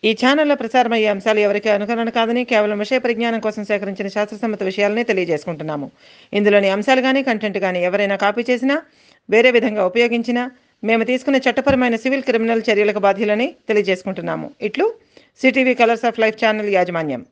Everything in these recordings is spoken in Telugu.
ఈ ఛానల్లో ప్రసారమయ్యే అంశాలు ఎవరికి అనుకరణ కాదని కేవలం విషయ పరిజ్ఞానం కోసం సేకరించిన శాస్త్రసమ్మత విషయాలనే తెలియజేసుకుంటున్నాము ఇందులోని అంశాలు కానీ కంటెంట్ కానీ ఎవరైనా కాపీ చేసినా వేరే విధంగా ఉపయోగించినా మేము తీసుకునే చట్టపరమైన సివిల్ క్రిమినల్ చర్యలకు బాధ్యులని తెలియజేసుకుంటున్నాము ఇట్లు CTV colours of life channel యాజమాన్యం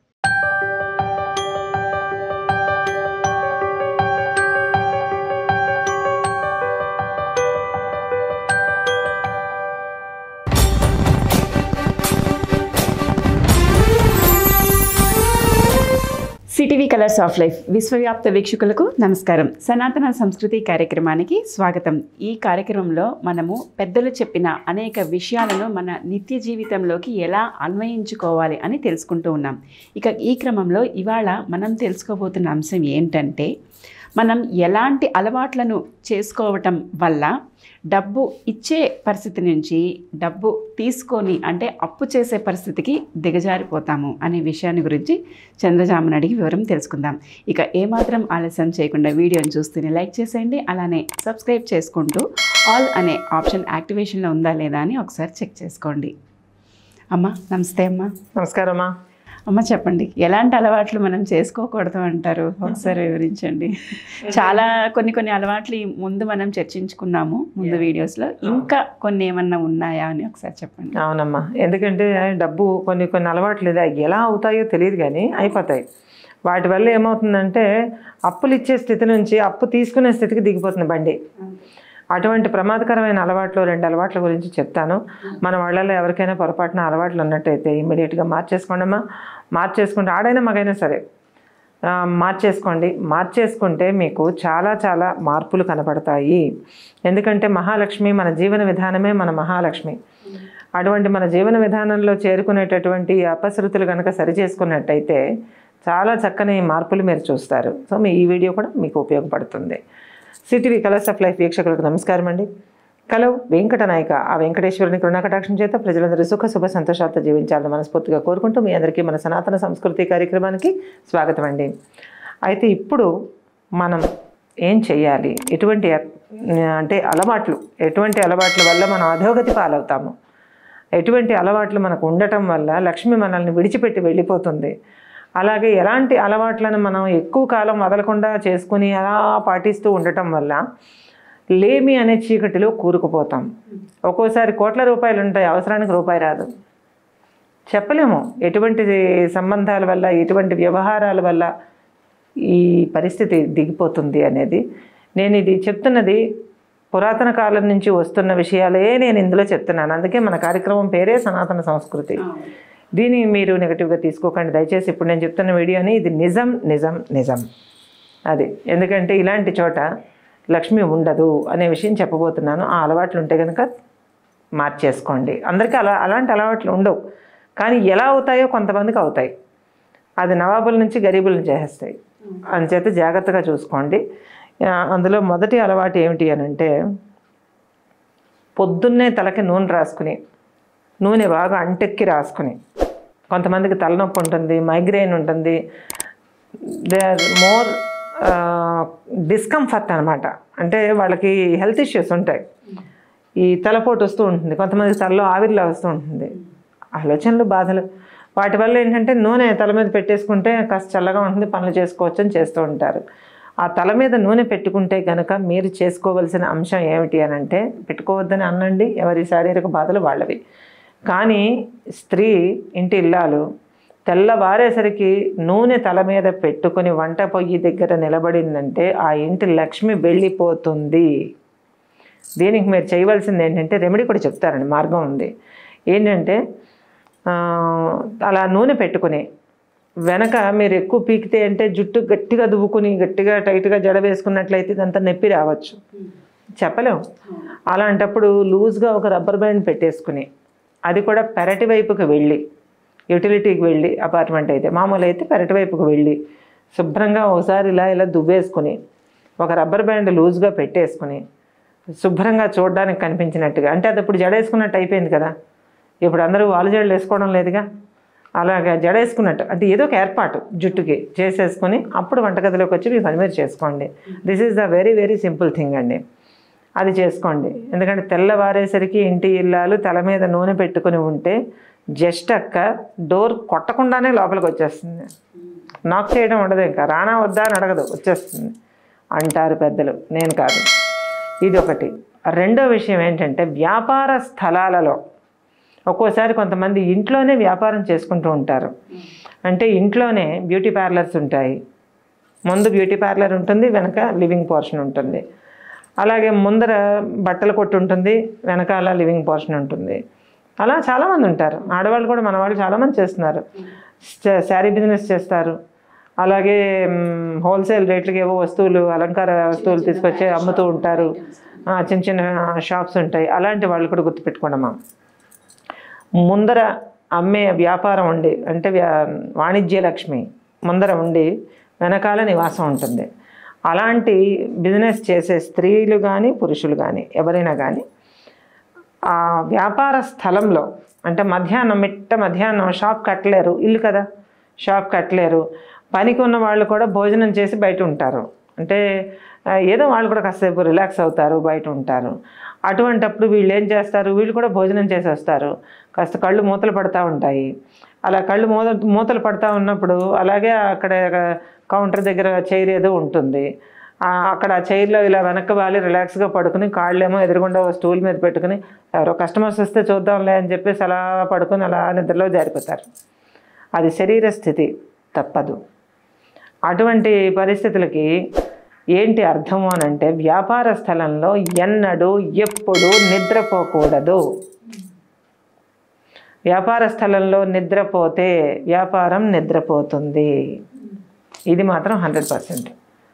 సిటీవీ కలర్స్ ఆఫ్ లైఫ్ విశ్వవ్యాప్త వీక్షకులకు నమస్కారం సనాతన సంస్కృతి కార్యక్రమానికి స్వాగతం ఈ కార్యక్రమంలో మనము పెద్దలు చెప్పిన అనేక విషయాలను మన నిత్య జీవితంలోకి ఎలా అన్వయించుకోవాలి అని తెలుసుకుంటూ ఉన్నాం ఇక ఈ క్రమంలో ఇవాళ మనం తెలుసుకోబోతున్న అంశం ఏంటంటే మనం ఎలాంటి అలవాట్లను చేసుకోవటం వల్ల డబ్బు ఇచ్చే పరిస్థితి నుంచి డబ్బు తీసుకొని అంటే అప్పు చేసే పరిస్థితికి దిగజారిపోతాము అనే విషయాన్ని గురించి చంద్రజామని అడిగి వివరం తెలుసుకుందాం ఇక ఏమాత్రం ఆలస్యం చేయకుండా వీడియోని చూస్తూనే లైక్ చేసేయండి అలానే సబ్స్క్రైబ్ చేసుకుంటూ ఆల్ అనే ఆప్షన్ యాక్టివేషన్లో ఉందా లేదా అని ఒకసారి చెక్ చేసుకోండి అమ్మ నమస్తే అమ్మ నమస్కారం అమ్మా అమ్మ చెప్పండి ఎలాంటి అలవాట్లు మనం చేసుకోకూడదు అంటారు ఒకసారి వివరించండి చాలా కొన్ని కొన్ని అలవాట్లు ఈ ముందు మనం చర్చించుకున్నాము ముందు వీడియోస్లో ఇంకా కొన్ని ఏమన్నా ఉన్నాయా అని ఒకసారి చెప్పండి అవునమ్మా ఎందుకంటే డబ్బు కొన్ని కొన్ని అలవాట్లు ఇది ఎలా అవుతాయో తెలియదు కానీ అయిపోతాయి వాటి వల్ల ఏమవుతుందంటే అప్పులు ఇచ్చే స్థితి నుంచి అప్పు తీసుకునే స్థితికి దిగిపోతుంది బండి అటువంటి ప్రమాదకరమైన అలవాట్లు రెండు అలవాట్ల గురించి చెప్తాను మన వాళ్ళలో ఎవరికైనా పొరపాటున అలవాట్లు ఉన్నట్టయితే ఇమీడియట్గా మార్చేసుకోండమ్మా మార్చేసుకుంటే ఆడైనా మగైనా సరే ఆ, మార్చేసుకోండి మార్చేసుకుంటే మీకు చాలా చాలా మార్పులు కనపడతాయి ఎందుకంటే మహాలక్ష్మి మన జీవన విధానమే మన మహాలక్ష్మి అటువంటి మన జీవన విధానంలో చేరుకునేటటువంటి ఈ అపశృతులు కనుక సరి చేసుకున్నట్టయితే చాలా చక్కని మార్పులు మీరు చూస్తారు సో మీ ఈ వీడియో కూడా మీకు ఉపయోగపడుతుంది సిటీవీ కలర్స్ ఆఫ్ లైఫ్ వీక్షకులకు నమస్కారం అండి కలవ్ వెంకట నాయక ఆ వెంకటేశ్వరుని కృణాకటాక్షం చేత ప్రజలందరూ సుఖ శుభ సంతోషాలతో జీవించాలని మనస్ఫూర్తిగా కోరుకుంటూ మీ అందరికీ మన సనాతన సంస్కృతి కార్యక్రమానికి స్వాగతం అండి అయితే ఇప్పుడు మనం ఏం చేయాలి ఎటువంటి అంటే అలవాట్లు ఎటువంటి అలవాట్ల వల్ల మనం అధోగతి పాలవుతాము ఎటువంటి అలవాట్లు మనకు ఉండటం వల్ల లక్ష్మి మనల్ని విడిచిపెట్టి వెళ్ళిపోతుంది అలాగే ఎలాంటి అలవాట్లను మనం ఎక్కువ కాలం వదలకుండా చేసుకుని అలా పాటిస్తూ ఉండటం వల్ల లేమి అనే చీకటిలో కూరుకుపోతాం ఒక్కోసారి కోట్ల రూపాయలు ఉంటాయి అవసరానికి రూపాయి రాదు చెప్పలేము ఎటువంటి సంబంధాల వల్ల ఎటువంటి వ్యవహారాల వల్ల ఈ పరిస్థితి దిగిపోతుంది అనేది నేను ఇది చెప్తున్నది పురాతన కాలం నుంచి వస్తున్న విషయాలే నేను ఇందులో చెప్తున్నాను అందుకే మన కార్యక్రమం పేరే సనాతన సంస్కృతి దీన్ని మీరు నెగటివ్గా తీసుకోకండి దయచేసి ఇప్పుడు నేను చెప్తున్న వీడియోని ఇది నిజం నిజం నిజం అది ఎందుకంటే ఇలాంటి చోట లక్ష్మి ఉండదు అనే విషయం చెప్పబోతున్నాను ఆ అలవాట్లు ఉంటే కనుక మార్చేసుకోండి అందరికీ అలా అలాంటి అలవాట్లు ఉండవు కానీ ఎలా అవుతాయో కొంతమందికి అవుతాయి అది నవాబుల నుంచి గరీబులను చేసేస్తాయి అందుచేత జాగ్రత్తగా చూసుకోండి ఆ, అందులో మొదటి అలవాటు ఏమిటి అని అంటే పొద్దున్నే తలకి నూనె రాసుకుని నూనె బాగా అంటెక్కి రాసుకుని కొంతమందికి తలనొప్పి ఉంటుంది మైగ్రెయిన్ ఉంటుంది దే ఆర్ మోర్ డిస్కంఫర్ట్ అనమాట అంటే వాళ్ళకి హెల్త్ ఇష్యూస్ ఉంటాయి ఈ తలపోటు వస్తూ ఉంటుంది కొంతమందికి తలలో ఆవిరిలా వస్తూ ఉంటుంది ఆలోచనలు బాధలు వాటి వల్ల ఏంటంటే నూనె తల మీద పెట్టేసుకుంటే కాస్త చల్లగా ఉంటుంది పనులు చేసుకోవచ్చు అని చేస్తూ ఉంటారు ఆ తల మీద నూనె పెట్టుకుంటే కనుక మీరు చేసుకోవలసిన అంశం ఏమిటి అని అంటే పెట్టుకోవద్దని అనండి ఎవరి శారీరక బాధలు వాళ్ళవి కానీ స్త్రీ ఇంటి ఇల్లాలు తెల్లవారేసరికి నూనె తల మీద పెట్టుకొని వంట పొయ్యి దగ్గర నిలబడిందంటే ఆ ఇంటి లక్ష్మి వెళ్ళిపోతుంది దీనికి మీరు చేయవలసింది ఏంటంటే రెమెడీ కూడా చెప్తారండి మార్గం ఉంది ఏంటంటే ఆ, అలా నూనె పెట్టుకుని వెనక మీరు ఎక్కువ పీకితే అంటే జుట్టు గట్టిగా దువ్వుకుని గట్టిగా టైట్గా జడ వేసుకున్నట్లయితే ఇదంతా నొప్పి రావచ్చు చెప్పలేము అలాంటప్పుడు లూజ్గా ఒక రబ్బర్ బ్యాండ్ పెట్టేసుకుని అది కూడా పెరటి వైపుకి వెళ్ళి యూటిలిటీకి వెళ్ళి అపార్ట్మెంట్ అయితే మామూలు అయితే పెరటి వైపుకి వెళ్ళి శుభ్రంగా ఒకసారి ఇలా ఇలా దువ్వేసుకుని ఒక రబ్బర్ బ్యాండ్ లూజ్గా పెట్టేసుకుని శుభ్రంగా చూడడానికి కనిపించినట్టుగా అంటే అది ఇప్పుడు జడేసుకున్నట్టు అయిపోయింది కదా ఇప్పుడు అందరూ వాలు జడలు వేసుకోవడం లేదుగా అలాగా జడేసుకున్నట్టు అంటే ఏదో ఒక ఏర్పాటు జుట్టుకి చేసేసుకొని అప్పుడు వంటగదిలోకి వచ్చి మీ పని మీరు చేసుకోండి this is the very very simple thing అండి అది చేసుకోండి ఎందుకంటే తెల్లవారేసరికి ఇంటి ఇల్లాలు తల మీద నూనె పెట్టుకుని ఉంటే జస్ట్ అక్క డోర్ కొట్టకుండానే లోపలికి వచ్చేస్తుంది నాక్ చేయడం ఉండదు ఇంకా రానా వద్దా అని అడగదు వచ్చేస్తుంది అంటారు పెద్దలు నేను కాదు ఇది ఒకటి రెండో విషయం ఏంటంటే వ్యాపార స్థలాలలో ఒక్కోసారి కొంతమంది ఇంట్లోనే వ్యాపారం చేసుకుంటూ ఉంటారు అంటే ఇంట్లోనే బ్యూటీ పార్లర్స్ ఉంటాయి ముందు బ్యూటీ పార్లర్ ఉంటుంది వెనక లివింగ్ పోర్షన్ ఉంటుంది అలాగే ముందర బట్టల కొట్టు ఉంటుంది వెనకాల లివింగ్ పోర్షన్ ఉంటుంది అలా చాలామంది ఉంటారు ఆడవాళ్ళు కూడా మన వాళ్ళు చాలామంది చేస్తున్నారు శా- శారీ బిజినెస్ చేస్తారు అలాగే మ్, హోల్సేల్ రేట్లకి ఏవో వస్తువులు అలంకార వస్తువులు తీసుకొచ్చి అమ్ముతూ ఉంటారు ఆ, చిన్న చిన్న షాప్స్ ఉంటాయి అలాంటి వాళ్ళు కూడా గుర్తుపెట్టుకోండమ్మా ముందర అమ్మే వ్యాపారం ఉండి అంటే వ్యా వాణిజ్య లక్ష్మి ముందర ఉండి వెనకాల నివాసం ఉంటుంది అలాంటి బిజినెస్ చేసే స్త్రీలు కానీ పురుషులు కానీ ఎవరైనా కానీ ఆ వ్యాపార స్థలంలో అంటే మధ్యాహ్నం మిట్ట మధ్యాహ్నం షాప్ కట్టలేరు ఇల్లు కదా షాప్ కట్టలేరు పనికి ఉన్న వాళ్ళు కూడా భోజనం చేసి బయట ఉంటారు అంటే ఆ, ఏదో వాళ్ళు కూడా కాసేపు రిలాక్స్ అవుతారు బయట ఉంటారు అటువంటప్పుడు వీళ్ళు ఏం చేస్తారు వీళ్ళు కూడా భోజనం చేసి వస్తారు కాస్త కళ్ళు మూతలు పడతా ఉంటాయి అలా కళ్ళు మూత మూతలు పడతా ఉన్నప్పుడు అలాగే అక్కడ కౌంటర్ దగ్గర చైర్ ఏదో ఉంటుంది ఆ, అక్కడ ఆ చైర్లో ఇలా వెనక్కి వాలి రిలాక్స్గా పడుకుని కాళ్ళేమో ఎదురుగుండా ఓ స్టూల్ మీద పెట్టుకుని ఎవరో కస్టమర్స్ వస్తే చూద్దాంలే అని చెప్పేసి అలా పడుకుని అలా నిద్రలో జారిపోతారు అది శరీర స్థితి తప్పదు అటువంటి పరిస్థితులకి ఏంటి అర్థము అని అంటే వ్యాపార స్థలంలో ఎన్నడూ ఎప్పుడు నిద్రపోకూడదు వ్యాపార స్థలంలో నిద్రపోతే వ్యాపారం నిద్రపోతుంది ఇది మాత్రం హండ్రెడ్ పర్సెంట్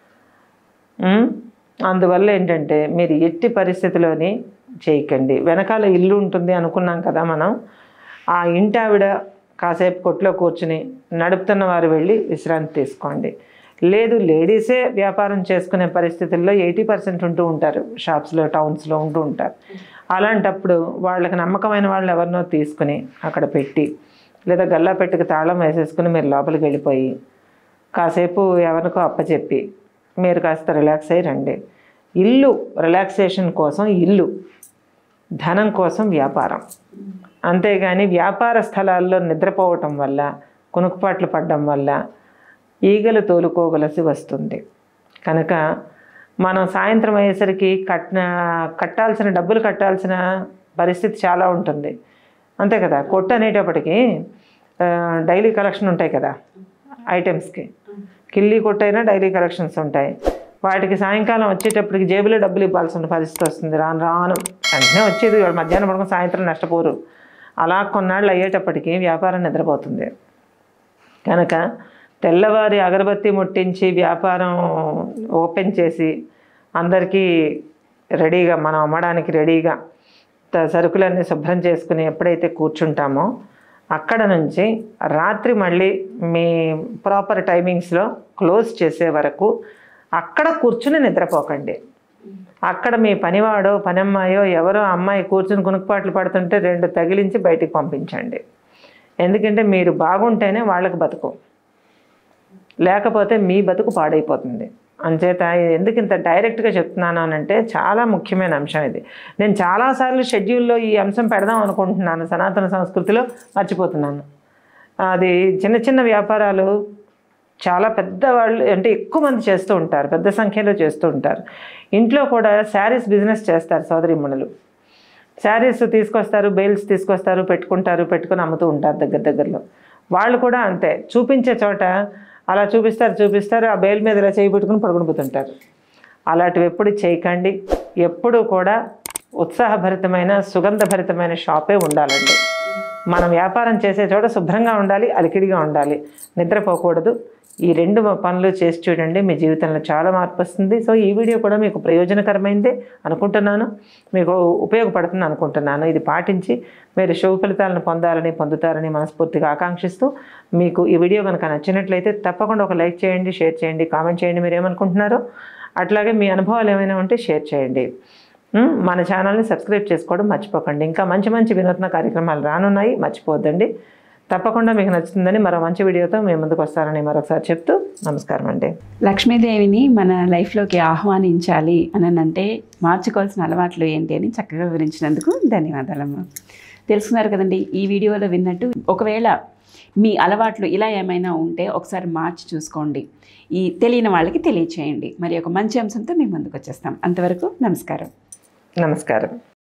అందువల్ల ఏంటంటే మీరు ఎట్టి పరిస్థితిలోని చేయకండి వెనకాల ఇల్లు ఉంటుంది అనుకున్నాం కదా మనం ఆ ఇంటి ఆవిడ కాసేపు కొట్లో కూర్చుని నడుపుతున్న వారు వెళ్ళి విశ్రాంతి తీసుకోండి లేదు లేడీసే వ్యాపారం చేసుకునే పరిస్థితుల్లో ఎయిటీ పర్సెంట్ ఉంటూ ఉంటారు షాప్స్లో టౌన్స్లో ఉంటూ ఉంటారు అలాంటప్పుడు వాళ్ళకి నమ్మకమైన వాళ్ళు ఎవరినో తీసుకుని అక్కడ పెట్టి లేదా గల్లా పెట్టుకు తాళం వేసేసుకుని మీరు లోపలికి వెళ్ళిపోయి కాసేపు ఎవరికో అప్పచెప్పి మీరు కాస్త రిలాక్స్ అయ్యి రండి ఇల్లు రిలాక్సేషన్ కోసం ఇల్లు ధనం కోసం వ్యాపారం అంతేగాని వ్యాపార స్థలాల్లో నిద్రపోవటం వల్ల కునుకుపాట్లు పడడం వల్ల ఈగలు తోలుకోవలసి వస్తుంది కనుక మనం సాయంత్రం అయ్యేసరికి కట్న కట్టాల్సిన డబ్బులు కట్టాల్సిన పరిస్థితి చాలా ఉంటుంది అంతే కదా కొట్టు అనేటప్పటికి ఆ, డైలీ కలెక్షన్ ఉంటాయి కదా ఐటమ్స్కి కిల్లీ కొట్టైనా డైలీ కలెక్షన్స్ ఉంటాయి వాటికి సాయంకాలం వచ్చేటప్పటికి జేబులో డబ్బులు ఇవ్వాల్సిన పరిస్థితి వస్తుంది రాను రాను వెంటనే వచ్చేది వాడు మధ్యాహ్నం పడుకుని సాయంత్రం నష్టపోరు అలా కొన్నాళ్ళు అయ్యేటప్పటికి వ్యాపారం నిద్రపోతుంది కనుక తెల్లవారి అగరబత్తి ముట్టించి వ్యాపారం ఓపెన్ చేసి అందరికీ రెడీగా మనం అమ్మడానికి రెడీగా త- సరుకులన్నీ శుభ్రం చేసుకుని ఎప్పుడైతే కూర్చుంటామో అక్కడ నుంచి రాత్రి మళ్ళీ మీ ప్రాపర్ టైమింగ్స్లో క్లోజ్ చేసే వరకు అక్కడ కూర్చుని నిద్రపోకండి అక్కడ మీ పనివాడో పనమ్మాయో ఎవరో అమ్మాయి కూర్చుని కునుకుపాట్లు పడుతుంటే రెండు తగిలించి బయటికి పంపించండి ఎందుకంటే మీరు బాగుంటేనే వాళ్ళకి బతుకు లేకపోతే మీ బతుకు పాడైపోతుంది అంచేత ఇది ఎందుకు ఇంత డైరెక్ట్గా చెప్తున్నాను అని అంటే చాలా ముఖ్యమైన అంశం ఇది నేను చాలాసార్లు షెడ్యూల్లో ఈ అంశం పెడదాం అనుకుంటున్నాను సనాతన సంస్కృతిలో మర్చిపోతున్నాను అది చిన్న చిన్న వ్యాపారాలు చాలా పెద్ద వాళ్ళు అంటే ఎక్కువ మంది చేస్తూ ఉంటారు పెద్ద సంఖ్యలో చేస్తూ ఉంటారు ఇంట్లో కూడా శారీస్ బిజినెస్ చేస్తారు సోదరిమణులు శారీస్ తీసుకొస్తారు బెయిల్స్ తీసుకొస్తారు పెట్టుకుంటారు పెట్టుకుని అమ్ముతూ ఉంటారు దగ్గర దగ్గరలో వాళ్ళు కూడా అంతే చూపించే చోట అలా చూపిస్తారు చూపిస్తారు ఆ బెయిల్ మీద ఇలా చేయి పెట్టుకుని పడుకుని పోతుంటారు అలాంటివి ఎప్పుడు చేయకండి ఎప్పుడు కూడా ఉత్సాహభరితమైన సుగంధభరితమైన షాపే ఉండాలండి మనం వ్యాపారం చేసే చోట శుభ్రంగా ఉండాలి అలికిడిగా ఉండాలి నిద్రపోకూడదు ఈ రెండు పనులు చేసి చూడండి మీ జీవితంలో చాలా మార్పు వస్తుంది సో ఈ వీడియో కూడా మీకు ప్రయోజనకరమైందే అనుకుంటున్నాను మీకు ఉపయోగపడుతుంది అనుకుంటున్నాను ఇది పాటించి మీరు శుభ ఫలితాలను పొందాలని పొందుతారని మనస్ఫూర్తిగా ఆకాంక్షిస్తూ మీకు ఈ వీడియో కనుక నచ్చినట్లయితే తప్పకుండా ఒక లైక్ చేయండి షేర్ చేయండి కామెంట్ చేయండి మీరు ఏమనుకుంటున్నారో అట్లాగే మీ అనుభవాలు ఏమైనా ఉంటే షేర్ చేయండి ఉమ్, మన ఛానల్ని సబ్స్క్రైబ్ చేసుకోవడం మర్చిపోకండి ఇంకా మంచి మంచి వినూత్న కార్యక్రమాలు రానున్నాయి మర్చిపోవద్దండి తప్పకుండా మీకు నచ్చుతుందని మరో మంచి వీడియోతో మేము ముందుకు వస్తారని మరొకసారి చెప్తూ నమస్కారం అండి లక్ష్మీదేవిని మన లైఫ్లోకి ఆహ్వానించాలి అని అంటే మార్చుకోవాల్సిన అలవాట్లు ఏంటి అని చక్కగా వివరించినందుకు ధన్యవాదాలమ్మా తెలుసుకున్నారు కదండి ఈ వీడియోలో విన్నట్టు ఒకవేళ మీ అలవాట్లు ఇలా ఏమైనా ఉంటే ఒకసారి మార్చి చూసుకోండి ఈ తెలియని వాళ్ళకి తెలియచేయండి మరి ఒక మంచి అంశంతో మేము ముందుకు వచ్చేస్తాం అంతవరకు నమస్కారం నమస్కారం